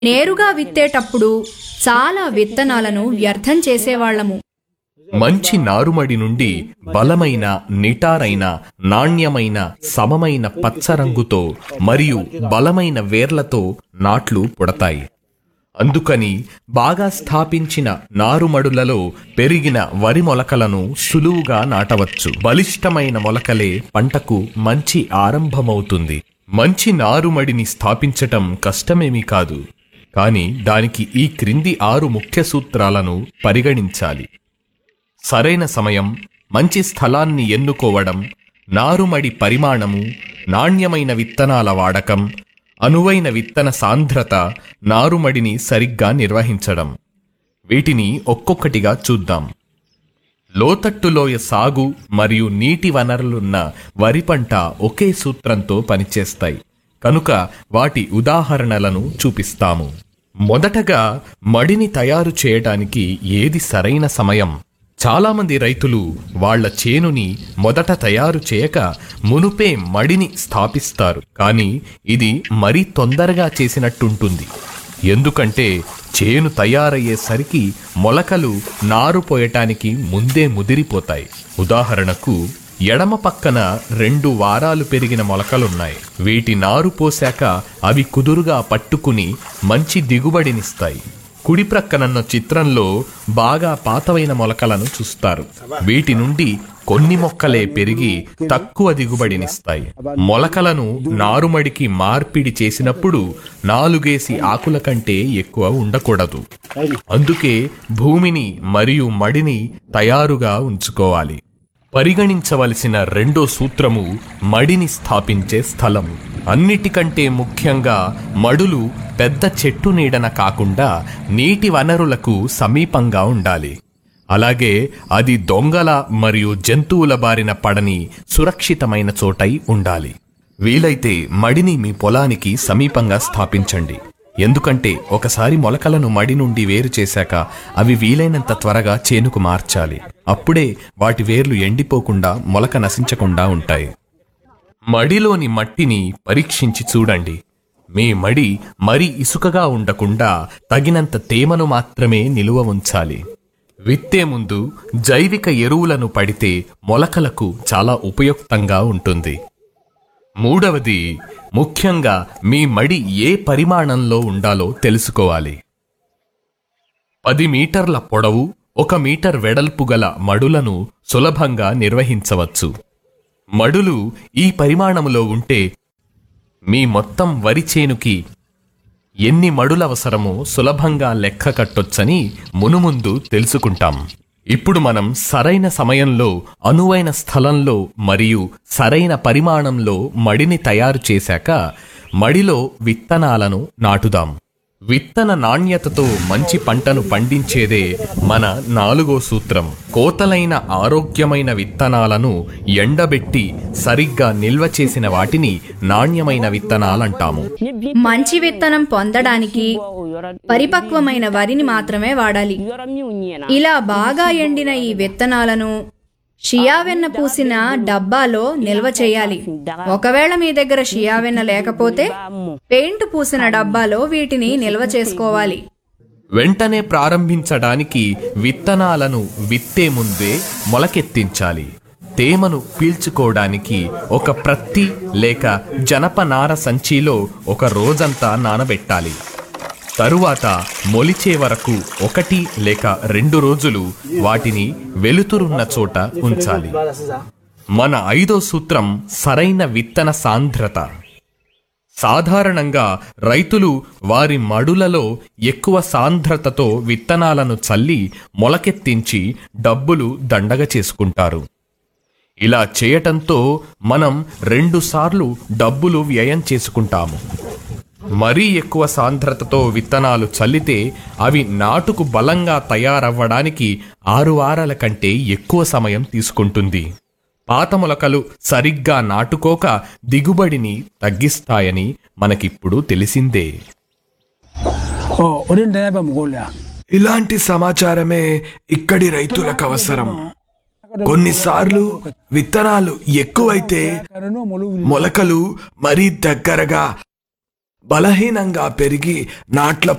నేరుగా విత్తేటప్పుడు చాలా విత్తనాలను వ్యర్థం చేసేవాళ్లము మంచి నారుమడి నుండి బలమైన నిటారైన నాణ్యమైన సమమైన పచ్చరంగుతో మరియు బలమైన వేర్లతో నాట్లు పుడతాయి అందుకని బాగా స్థాపించిన నారుమడులలో పెరిగిన వరి మొలకలను సులువుగా నాటవచ్చు బలిష్టమైన మొలకలే పంటకు మంచి ఆరంభమవుతుంది మంచి నారుమడిని స్థాపించటం కష్టమేమీ కాదు కానీ దానికి ఈ క్రింది ఆరు ముఖ్య సూత్రాలను పరిగణించాలి సరైన సమయం మంచి స్థలాన్ని ఎన్నుకోవడం నారుమడి పరిమాణము నాణ్యమైన విత్తనాల వాడకం అనువైన విత్తన సాంద్రత నారుమడిని సరిగ్గా నిర్వహించడం వీటిని ఒక్కొక్కటిగా చూద్దాం లోతట్టులోయ సాగు మరియు నీటి వనరులున్న వరి పంట ఒకే సూత్రంతో పనిచేస్తాయి కనుక వాటి ఉదాహరణలను చూపిస్తాము మొదటగా మడిని తయారు చేయడానికి ఏది సరైన సమయం చాలామంది రైతులు వాళ్ళ చేనుని మొదట తయారు చేయక మునుపే మడిని స్థాపిస్తారు కానీ ఇది మరీ తొందరగా చేసినట్టుంటుంది ఎందుకంటే చేను తయారయ్యేసరికి మొలకలు నారు పోయటానికి ముందే ముదిరిపోతాయి ఉదాహరణకు ఎడమ పక్కన రెండు వారాలు పెరిగిన మొలకలున్నాయి వీటి నారు పోశాక అవి కుదురుగా పట్టుకుని మంచి దిగుబడినిస్తాయి కుడి ప్రక్కనన్న చిత్రంలో బాగా పాతవైన మొలకలను చూస్తారు వీటి నుండి కొన్ని మొక్కలే పెరిగి తక్కువ దిగుబడినిస్తాయి మొలకలను నారుమడికి మార్పిడి చేసినప్పుడు నాలుగేసి ఆకుల కంటే ఎక్కువ ఉండకూడదు అందుకే భూమిని మరియు మడిని తయారుగా ఉంచుకోవాలి పరిగణించవలసిన రెండో సూత్రము మడిని స్థాపించే స్థలం అన్నిటికంటే ముఖ్యంగా మడులు పెద్ద చెట్టు నీడన కాకుండా నీటి వనరులకు సమీపంగా ఉండాలి అలాగే అది దొంగల మరియు జంతువుల బారిన పడని సురక్షితమైన చోటై ఉండాలి వీలైతే మడిని మీ పొలానికి సమీపంగా స్థాపించండి ఎందుకంటే ఒకసారి మొలకలను మడి నుండి వేరు చేశాక అవి వీలైనంత త్వరగా చేనుకు మార్చాలి అప్పుడే వాటి వేర్లు ఎండిపోకుండా మొలక నశించకుండా ఉంటాయి మడిలోని మట్టిని పరీక్షించి చూడండి మీ మడి మరి ఇసుకగా ఉండకుండా తగినంత తేమను మాత్రమే నిలువ ఉంచాలి విత్తే ముందు జైవిక ఎరువులను పడితే మొలకలకు చాలా ఉపయుక్తంగా ఉంటుంది మూడవది ముఖ్యంగా మీ మడి ఏ పరిమాణంలో ఉండాలో తెలుసుకోవాలి పది మీటర్ల పొడవు ఒక మీటర్ వెడల్పు గల మడులను సులభంగా నిర్వహించవచ్చు మడులు ఈ పరిమాణములో ఉంటే మీ మొత్తం వరి చేనుకి ఎన్ని మడులవసరమో సులభంగా లెక్క కట్టొచ్చని మునుముందు తెలుసుకుంటాం ఇప్పుడు మనం సరైన సమయంలో అనువైన స్థలంలో మరియు సరైన పరిమాణంలో మడిని తయారు చేశాక మడిలో విత్తనాలను నాటుదాం విత్తన నాణ్యతతో మంచి పంటను పండించేదే మన నాలుగో సూత్రం కోతలైన ఆరోగ్యమైన విత్తనాలను ఎండబెట్టి సరిగ్గా నిల్వ చేసిన వాటిని నాణ్యమైన విత్తనాలంటాము మంచి విత్తనం పొందడానికి పరిపక్వమైన వరిని మాత్రమే వాడాలి ఇలా బాగా ఎండిన ఈ విత్తనాలను షియా వెన్న పూసిన డబ్బాలో నిల్వ చేయాలి ఒకవేళ మీ దగ్గర షియా వెన్న లేకపోతే పెయింట్ పూసిన డబ్బాలో వీటిని నిల్వ చేసుకోవాలి వెంటనే ప్రారంభించడానికి విత్తనాలను విత్తే ముందే మొలకెత్తించాలి తేమను పీల్చుకోవడానికి ఒక ప్రత్తి లేక జనపనార సంచిలో ఒక రోజంతా నానబెట్టాలి తరువాత మొలిచే వరకు ఒకటి లేక రెండు రోజులు వాటిని వెలుతురున్న చోట ఉంచాలి మన ఐదో సూత్రం సరైన విత్తన సాంద్రత సాధారణంగా రైతులు వారి మడులలో ఎక్కువ సాంద్రతతో విత్తనాలను చల్లి మొలకెత్తించి డబ్బులు దండగ చేసుకుంటారు ఇలా చేయటంతో మనం రెండుసార్లు డబ్బులు వ్యయం చేసుకుంటాము మరీ ఎక్కువ సాంద్రతతో విత్తనాలు చల్లితే అవి నాటుకు బలంగా తయారవ్వడానికి ఆరు వారాల కంటే ఎక్కువ సమయం తీసుకుంటుంది పాత మొలకలు సరిగ్గా నాటుకోక దిగుబడిని తగ్గిస్తాయని మనకిప్పుడు తెలిసిందే 어, 어린 대나무 먹을래. ఇలాంటి సమాచారమే ఇక్కడి రైతులకు అవసరం కొన్నిసార్లు విత్తనాలు ఎక్కువైతే 그러는 모르 మొలకలు మరీ దగ్గరగా బలహీనంగా పెరిగి నాట్ల